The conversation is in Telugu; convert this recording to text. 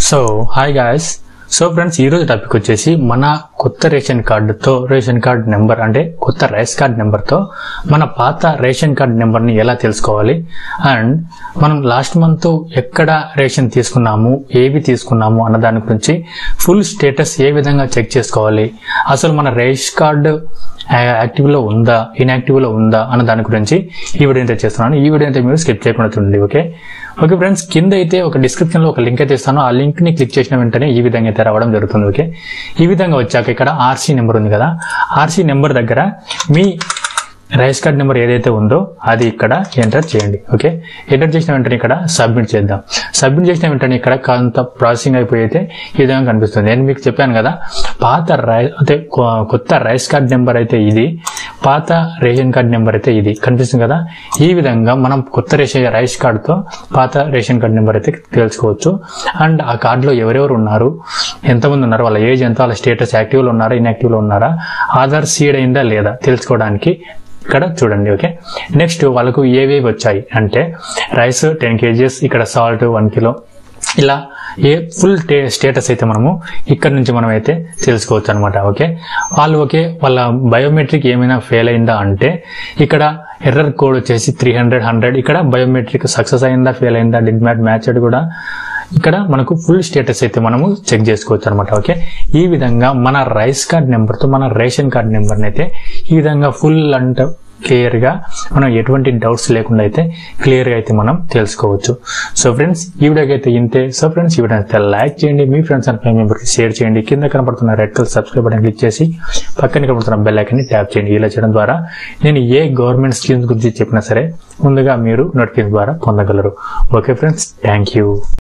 so hi guys so friends ఈ రోజు టాపిక్ వచ్చేసి మన కొత్త రేషన్ కార్డుతో రేషన్ కార్డ్ నెంబర్ అంటే కొత్త రైస్ కార్డ్ నెంబర్తో మన పాత రేషన్ కార్డ్ నెంబర్ని ఎలా తెలుసుకోవాలి అండ్ మనం లాస్ట్ మంత్ ఎక్కడ రేషన్ తీసుకున్నాము ఏవి తీసుకున్నాము అన్న దాని గురించి ఫుల్ స్టేటస్ ఏ విధంగా చెక్ చేసుకోవాలి అసలు మన రేషన్ కార్డు యాక్టివ్ లో ఉందా ఇన్యాక్టివ్ లో ఉందా అన్న దాని గురించి ఈ వీడియో అయితే చేస్తున్నాను ఈ వీడియో అయితే మీరు స్కిప్ చేయకుండా చూడండి ఓకే ఓకే ఫ్రెండ్స్ కింద అయితే ఒక డిస్క్రిప్షన్ లో ఒక లింక్ అయితే ఇస్తాను ఆ లింక్ ని క్లిక్ చేసిన వెంటనే ఈ విధంగా అయితే రావడం జరుగుతుంది ఓకే ఈ విధంగా వచ్చాక ఇక్కడ ఆర్సీ నెంబర్ ఉంది కదా ఆర్సీ నెంబర్ దగ్గర మీ రైస్ కార్డ్ నెంబర్ ఏదైతే ఉందో అది ఇక్కడ ఎంటర్ చేయండి ఓకే ఎంటర్ చేసిన వెంటనే ఇక్కడ సబ్మిట్ చేద్దాం సబ్మిట్ చేసిన వెంటనే ఇక్కడ కొంత ప్రాసెసింగ్ అయిపోయి అయితే ఈ విధంగా కనిపిస్తుంది నేను మీకు చెప్పాను కదా పాత రై అంటే కొ- కొత్త రైస్ కార్డ్ నెంబర్ అయితే ఇది పాత రేషన్ కార్డ్ నెంబర్ అయితే ఇది కనిపిస్తుంది కదా ఈ విధంగా మనం కొత్త రేషన్ రైస్ కార్డుతో పాత రేషన్ కార్డ్ నెంబర్ అయితే తెలుసుకోవచ్చు అండ్ ఆ కార్డులో ఎవరెవరు ఉన్నారు ఎంతమంది ఉన్నారు వాళ్ళ ఏజ్ ఎంత వాళ్ళ స్టేటస్ యాక్టివ్లో ఉన్నారా ఇన్యాక్టివ్లో ఉన్నారా ఆధార్ సీడ్ అయిందా లేదా తెలుసుకోవడానికి ఇక్కడ చూడండి ఓకే నెక్స్ట్ వాళ్ళకు ఏవేవి వచ్చాయి అంటే రైస్ టెన్ కేజీస్ ఇక్కడ సాల్ట్ వన్ కిలో ఇలా ఏ ఫుల్ స్టేటస్ అయితే మనము ఇక్కడ నుంచి మనం అయితే తెలుసుకోవచ్చు అనమాట ఓకే వాళ్ళు ఓకే వాళ్ళ బయోమెట్రిక్ ఏమైనా ఫెయిల్ అయిందా అంటే ఇక్కడ ఎర్రర్ కోడ్ వచ్చేసి త్రీ హండ్రెడ్ హండ్రెడ్ ఇక్కడ బయోమెట్రిక్ సక్సెస్ అయిందా ఫెయిల్ అయిందా డిడ్ మ్యాట్ మ్యాచ్డ్ కూడా ఇక్కడ మనకు ఫుల్ స్టేటస్ అయితే మనము చెక్ చేసుకోవచ్చు అనమాట ఓకే ఈ విధంగా మన రైస్ కార్డ్ నెంబర్తో మన రేషన్ కార్డ్ నెంబర్ని అయితే ఈ విధంగా ఫుల్ అంటే క్లియర్ గా మనం ఎటువంటి డౌట్స్ లేకుండా అయితే క్లియర్ గా అయితే మనం తెలుసుకోవచ్చు సో ఫ్రెండ్స్ ఈ వీడియోకి అయితే ఇంతే సో ఫ్రెండ్స్ ఈ వీడియో అయితే లైక్ చేయండి మీ ఫ్రెండ్స్ అండ్ ఫ్యామిలీ మెంబర్కి షేర్ చేయండి కింద కనపడుతున్న red colour subscribe button click చేసి పక్కన కనపడుతున్న బెల్ ఐకన్ ని ట్యాప్ చేయండి ఇలా చేయడం ద్వారా నేను ఏ గవర్నమెంట్ స్కీమ్స్ గురించి చెప్పినా సరే ముందుగా మీరు నోటిఫికేషన్ ద్వారా పొందగలరు ఓకే ఫ్రెండ్స్ థ్యాంక్ యూ